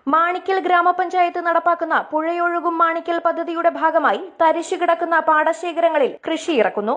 മാണിക്കൽ ഗ്രാമപഞ്ചായത്ത് നടപ്പാക്കുന്ന പുഴയൊഴുകും മാണിക്കൽ പദ്ധതിയുടെ ഭാഗമായി തരിശു കിടക്കുന്ന പാടശേഖരങ്ങളിൽ കൃഷി ഇറക്കുന്നു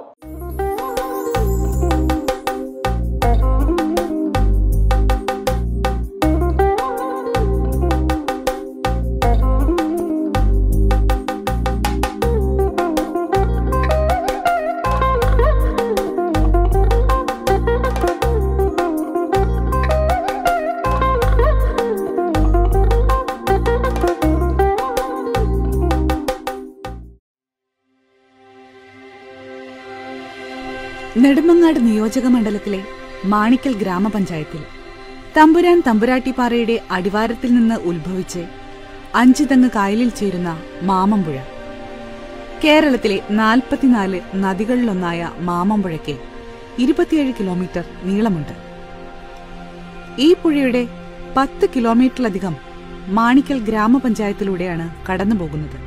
നെടുമങ്ങാട് നിയോജക മണ്ഡലത്തിലെ മാണിക്കൽ ഗ്രാമപഞ്ചായത്തിൽ തമ്പുരാൻ തമ്പുരാട്ടിപ്പാറയുടെ അടിവാരത്തിൽ നിന്ന് ഉത്ഭവിച്ച് അഞ്ചു തെങ്ങ് കായലിൽ ചേരുന്ന മാമമ്പുഴ കേരളത്തിലെ നാൽപ്പത്തിനാല് നദികളിലൊന്നായ മാമമ്പുഴയ്ക്ക് ഇരുപത്തിയേഴ് കിലോമീറ്റർ നീളമുണ്ട് ഈ പുഴയുടെ പത്ത് കിലോമീറ്ററിലധികം മാണിക്കൽ ഗ്രാമപഞ്ചായത്തിലൂടെയാണ് കടന്നുപോകുന്നത്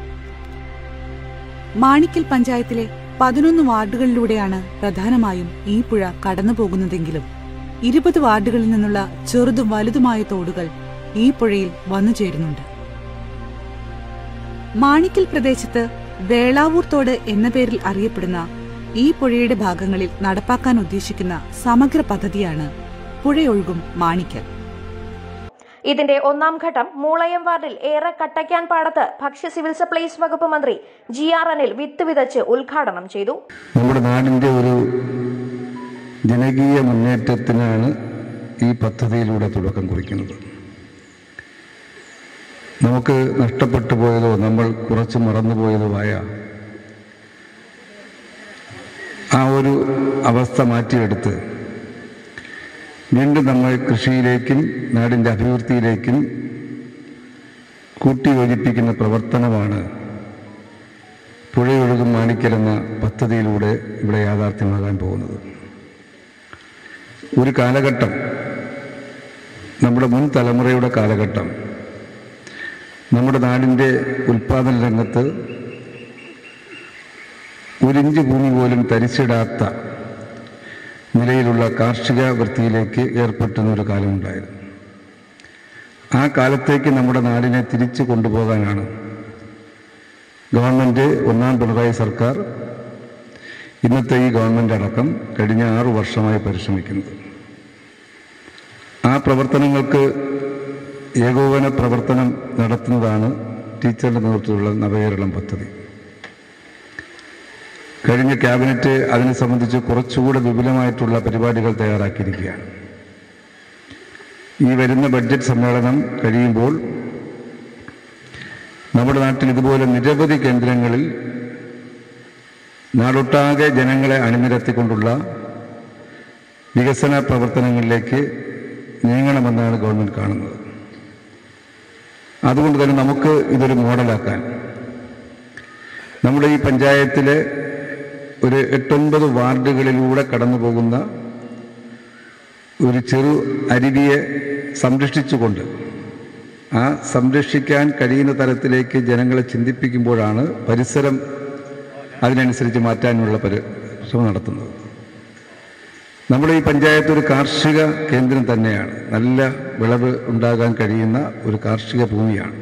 മാണിക്കൽ പഞ്ചായത്തിലെ പതിനൊന്ന് വാർഡുകളിലൂടെയാണ് പ്രധാനമായും ഈ പുഴ കടന്നുപോകുന്നതെങ്കിലും ഇരുപത് വാർഡുകളിൽ നിന്നുള്ള ചെറുതും വലുതുമായ തോടുകൾ ഈ പുഴയിൽ വന്നു ചേരുന്നുണ്ട് മാണിക്കൽ പ്രദേശത്ത് വേളാവൂർ തോട് എന്ന പേരിൽ അറിയപ്പെടുന്ന ഈ പുഴയുടെ ഭാഗങ്ങളിൽ നടപ്പാക്കാൻ ഉദ്ദേശിക്കുന്ന സമഗ്ര പദ്ധതിയാണ് പുഴയൊഴുകും മാണിക്കൽ ഇതിന്റെ ഒന്നാം ഘട്ടം മൂളയം വാർഡിൽ ഏറെ കട്ടയ്ക്കാൻ പാടത്ത് ഭക്ഷ്യ സിവിൽ സപ്ലൈസ് വകുപ്പ് മന്ത്രി ജി ആർ അനിൽ വിത്ത് വിതച്ച് ഉദ്ഘാടനം ചെയ്തു നമ്മുടെ നാടിൻ്റെ ഒരു ജനകീയ മുന്നേറ്റത്തിനാണ് ഈ പദ്ധതിയിലൂടെ തുടക്കം കുറിക്കുന്നത് നമുക്ക് നഷ്ടപ്പെട്ടു പോയതോ നമ്മൾ കുറച്ച് മറന്നുപോയതുമായ ആ ഒരു അവസ്ഥ മാറ്റിയെടുത്ത് വീണ്ടും നമ്മൾ കൃഷിയിലേക്കും നാടിൻ്റെ അഭിവൃദ്ധിയിലേക്കും കൂട്ടിയോജിപ്പിക്കുന്ന പ്രവർത്തനമാണ് പുഴയൊഴുകും മാണിക്കലെന്ന പദ്ധതിയിലൂടെ ഇവിടെ യാഥാർത്ഥ്യമാകാൻ പോകുന്നത് ഒരു കാലഘട്ടം നമ്മുടെ മുൻ തലമുറയുടെ കാലഘട്ടം നമ്മുടെ നാടിൻ്റെ ഉൽപാദന രംഗത്ത് ഒരിഞ്ച് ഭൂമി പോലും തരിച്ചിടാത്ത നിലയിലുള്ള കാർഷിക വൃത്തിയിലേക്ക് ഏർപ്പെട്ടുന്ന ഒരു കാലമുണ്ടായിരുന്നു ആ കാലത്തേക്ക് നമ്മുടെ നാടിനെ തിരിച്ചു കൊണ്ടുപോകാനാണ് ഗവൺമെൻറ് ഒന്നാം പിണറായി സർക്കാർ ഇന്നത്തെ ഈ ഗവൺമെൻറ് അടക്കം കഴിഞ്ഞ ആറു വർഷമായി പരിശ്രമിക്കുന്നത് ആ പ്രവർത്തനങ്ങൾക്ക് ഏകോപന പ്രവർത്തനം നടത്തുന്നതാണ് ടീച്ചറുടെ നേതൃത്വത്തിലുള്ള നവകേരളം പദ്ധതി കഴിഞ്ഞ ക്യാബിനറ്റ് അതിനെ സംബന്ധിച്ച് കുറച്ചുകൂടെ വിപുലമായിട്ടുള്ള പരിപാടികൾ തയ്യാറാക്കിയിരിക്കുകയാണ് ഈ വരുന്ന ബഡ്ജറ്റ് സമ്മേളനം കഴിയുമ്പോൾ നമ്മുടെ നാട്ടിൽ ഇതുപോലെ നിരവധി കേന്ദ്രങ്ങളിൽ നാടൊട്ടാകെ ജനങ്ങളെ അണിനിരത്തിക്കൊണ്ടുള്ള വികസന പ്രവർത്തനങ്ങളിലേക്ക് നീങ്ങണമെന്നാണ് ഗവൺമെൻറ് കാണുന്നത് അതുകൊണ്ട് തന്നെ നമുക്ക് ഇതൊരു മോഡലാക്കാൻ നമ്മുടെ ഈ പഞ്ചായത്തിലെ ഒരു എട്ടൊൻപത് വാർഡുകളിലൂടെ കടന്നു പോകുന്ന ഒരു ചെറു അരുവിയെ സംരക്ഷിച്ചുകൊണ്ട് ആ സംരക്ഷിക്കാൻ കഴിയുന്ന തരത്തിലേക്ക് ജനങ്ങളെ ചിന്തിപ്പിക്കുമ്പോഴാണ് പരിസരം അതിനനുസരിച്ച് മാറ്റാനുള്ള പരിശ്രമം നടത്തുന്നത് നമ്മുടെ ഈ പഞ്ചായത്ത് ഒരു കാർഷിക കേന്ദ്രം തന്നെയാണ് നല്ല വിളവ് ഉണ്ടാകാൻ കഴിയുന്ന ഒരു കാർഷിക ഭൂമിയാണ്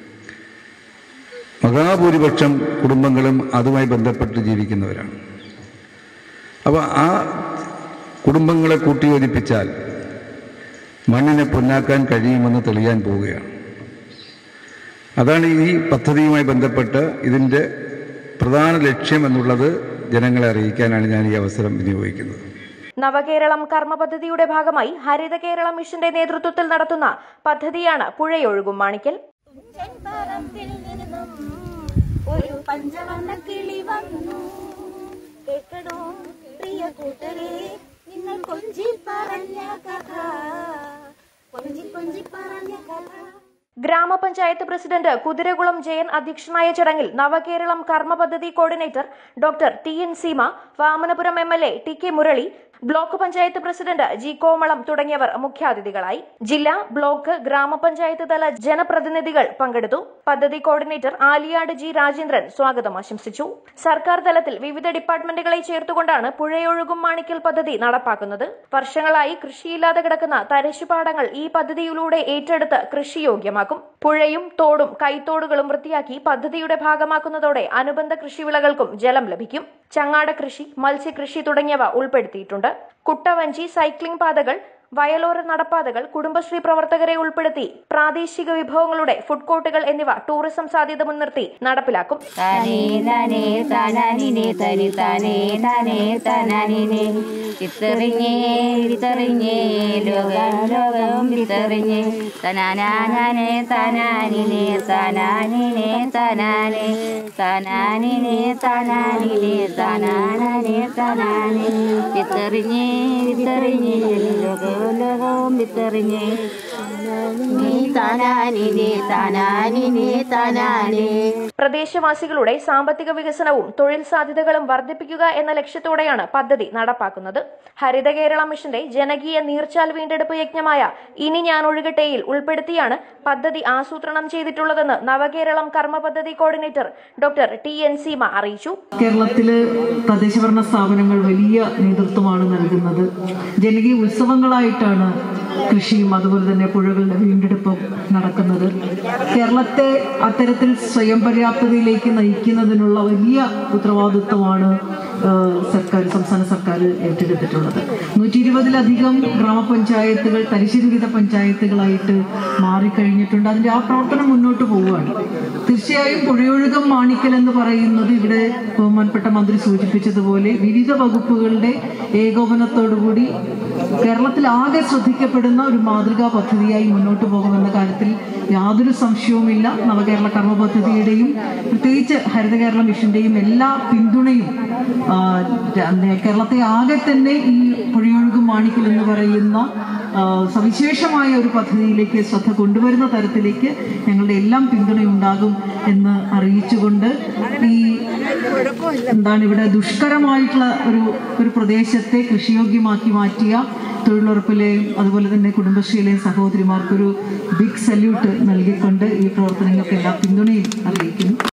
മഹാഭൂരിപക്ഷം കുടുംബങ്ങളും അതുമായി ബന്ധപ്പെട്ട് ജീവിക്കുന്നവരാണ് അപ്പോൾ ആ കുടുംബങ്ങളെ കൂട്ടിയോജിപ്പിച്ചാൽ മണ്ണിനെ പൊന്നാക്കാൻ കഴിയുമെന്ന് തെളിയാൻ പോവുകയാണ് അതാണ് ഈ പദ്ധതിയുമായി ബന്ധപ്പെട്ട് ഇതിൻ്റെ പ്രധാന ലക്ഷ്യം എന്നുള്ളത് ജനങ്ങളെ അറിയിക്കാനാണ് ഞാൻ ഈ അവസരം വിനിയോഗിക്കുന്നത് നവകേരളം കർമ്മ പദ്ധതിയുടെ ഭാഗമായി ഹരിത കേരള മിഷന്റെ നേതൃത്വത്തിൽ നടത്തുന്ന പദ്ധതിയാണ് പുഴയൊഴുകും മാണിക്കൽ പറമ്പിൽ നിന്നും ഒരു പഞ്ചവർണ്ണ കിളി വന്നു കേൾക്കണോ പ്രിയ കൂട്ടരെ നിങ്ങൾ കൊഞ്ചി പറഞ്ഞ കഥ കൊഞ്ചി കൊഞ്ചി പറഞ്ഞ കഥ ഗ്രാമപഞ്ചായത്ത് പ്രസിഡന്റ് കുതിരകുളം ജയൻ അധ്യക്ഷനായ ചടങ്ങിൽ നവകേരളം കർമ്മ പദ്ധതി coordinator doctor T N Seema Vamanapuram M L A T K Murali block panchayat president G Komalam തുടങ്ങിയവർ മുഖ്യാതിഥികളായി ജില്ലാ ബ്ലോക്ക് ഗ്രാമപഞ്ചായത്ത് തല ജനപ്രതിനിധികൾ പങ്കെടുത്തു പദ്ധതി കോർഡിനേറ്റർ ആലിയാട് ജി രാജേന്ദ്രൻ സ്വാഗതം ആശംസിച്ചു സർക്കാർ തലത്തിൽ വിവിധ ഡിപ്പാർട്ട്മെന്റുകളെ ചേർത്തുകൊണ്ടാണ് പുഴയൊഴുകും മാണിക്കൽ പദ്ധതി നടപ്പാക്കുന്നത് വർഷങ്ങളായി കൃഷിയില്ലാതെ കിടക്കുന്ന തരിശുപാടങ്ങൾ ഈ പദ്ധതിയിലൂടെ ഏറ്റെടുത്ത് കൃഷിയോഗ്യമാക്കും പുഴയും തോടും കൈത്തോടുകളും വൃത്തിയാക്കി പദ്ധതിയുടെ ഭാഗമാക്കുന്നതോടെ അനുബന്ധ കൃഷിവിളകൾക്കും ജലം ലഭിക്കും ചങ്ങാട കൃഷി മത്സ്യകൃഷി തുടങ്ങിയവ ഉൾപ്പെടുത്തിയിട്ടുണ്ട് കുട്ടവഞ്ചി സൈക്ലിംഗ് പാതകൾ വയലോര നടപ്പാതകൾ കുടുംബശ്രീ പ്രവർത്തകരെ ഉൾപ്പെടുത്തി പ്രാദേശിക വിഭവങ്ങളുടെ ഫുഡ് കോർട്ടുകൾ എന്നിവ ടൂറിസം സാധ്യത മുൻനിർത്തി നടപ്പിലാക്കും താനേ താനേ താനാനിനെ തനി താനേ താനേ താനാനിനെ വിത്തെറിഞ്ഞേ വിത്തെറിഞ്ഞേ ലോകം ലോകം വിത്തെറിഞ്ഞേ തനാനാനെ താനാനിനെ താനാനിനെ താനാനെ താനാനിനെ താനാനിനെ താനാനെ താനാനെ വിത്തെറിഞ്ഞേ വിത്തെറിഞ്ഞേ ലോകം ലോകം വിത്തെറിഞ്ഞേ നീ താനാനിനെ താനാനിനെ താനാനേ പ്രദേശവാസികളുടെ സാമ്പത്തിക വികസനവും തൊഴിൽ സാധ്യതകളും വർദ്ധിപ്പിക്കുക എന്ന ലക്ഷ്യത്തോടെയാണ് പദ്ധതി നടപ്പാക്കുന്നത് ഹരിത കേരള മിഷന്റെ ജനകീയ നീർച്ചാൽ വീണ്ടെടുപ്പ് യജ്ഞമായ ഇനി ഞാൻ ഒഴുകട്ടെയിൽ ഉൾപ്പെടുത്തിയാണ് പദ്ധതി ആസൂത്രണം ചെയ്തിട്ടുള്ളതെന്ന് നവകേരളം കർമ്മ പദ്ധതി coordinator doctor T N Seema അറിയിച്ചു കേരളത്തില് തദ്ദേശഭരണ സ്ഥാപനങ്ങൾ വലിയ നേതൃത്വമാണ് നൽകുന്നത് ജനകീയ ഉത്സവങ്ങളായിട്ടാണ് കൃഷിയും അതുപോലെ തന്നെ പുഴകളുടെ വീണ്ടെടുപ്പും നടക്കുന്നത് കേരളത്തെ അത്തരത്തിൽ സ്വയം പര്യാപ്തതയിലേക്ക് നയിക്കുന്നതിനുള്ള വലിയ ഉത്തരവാദിത്വമാണ് ഏഹ്, സർക്കാർ സംസ്ഥാന സർക്കാർ ഏറ്റെടുത്തിട്ടുള്ളത് നൂറ്റി ഇരുപതിലധികം ഗ്രാമപഞ്ചായത്തുകൾ തരിശുരഹിത പഞ്ചായത്തുകളായിട്ട് മാറിക്കഴിഞ്ഞിട്ടുണ്ട് അതിന്റെ ആ പ്രവർത്തനം മുന്നോട്ട് പോവുകയാണ് തീർച്ചയായും പുഴയൊഴുകം മാണിക്കൽ എന്ന് പറയുന്നത് ഇവിടെ ബഹുമാനപ്പെട്ട മന്ത്രി സൂചിപ്പിച്ചതുപോലെ വിവിധ വകുപ്പുകളുടെ ഏകോപനത്തോടുകൂടി കേരളത്തിൽ ആകെ ശ്രദ്ധിക്കപ്പെടുന്ന ഒരു മാതൃകാ പദ്ധതിയായി മുന്നോട്ട് പോകുമെന്ന കാര്യത്തിൽ യാതൊരു സംശയവുമില്ല നവകേരള കർമ്മ പദ്ധതിയുടെയും പ്രത്യേകിച്ച് ഹരിത കേരള മിഷന്റെയും എല്ലാ പിന്തുണയും ആ, ര- കേരളത്തെ ആകെ തന്നെ ഈ പുഴയൊഴുകും മാണിക്കൽ എന്ന് പറയുന്ന ആ, സവിശേഷമായ ഒരു പദ്ധതിയിലേക്ക് ശ്രദ്ധ കൊണ്ടുവരുന്ന തരത്തിലേക്ക് ഞങ്ങളുടെ എല്ലാം പിന്തുണയുണ്ടാകും എന്ന് അറിയിച്ചുകൊണ്ട് ഈ എന്താണ് ഇവിടെ ദുഷ്കരമായിട്ടുള്ള ഒരു ഒരു പ്രദേശത്തെ കൃഷിയോഗ്യമാക്കി മാറ്റിയ തൊഴിലുറപ്പിലെയും അതുപോലെ തന്നെ കുടുംബശ്രീയിലെയും സഹോദരിമാർക്കൊരു ബിഗ് സല്യൂട്ട് നൽകിക്കൊണ്ട് ഈ പ്രവർത്തനങ്ങൾക്ക് എല്ലാ പിന്തുണയും അറിയിക്കുന്നു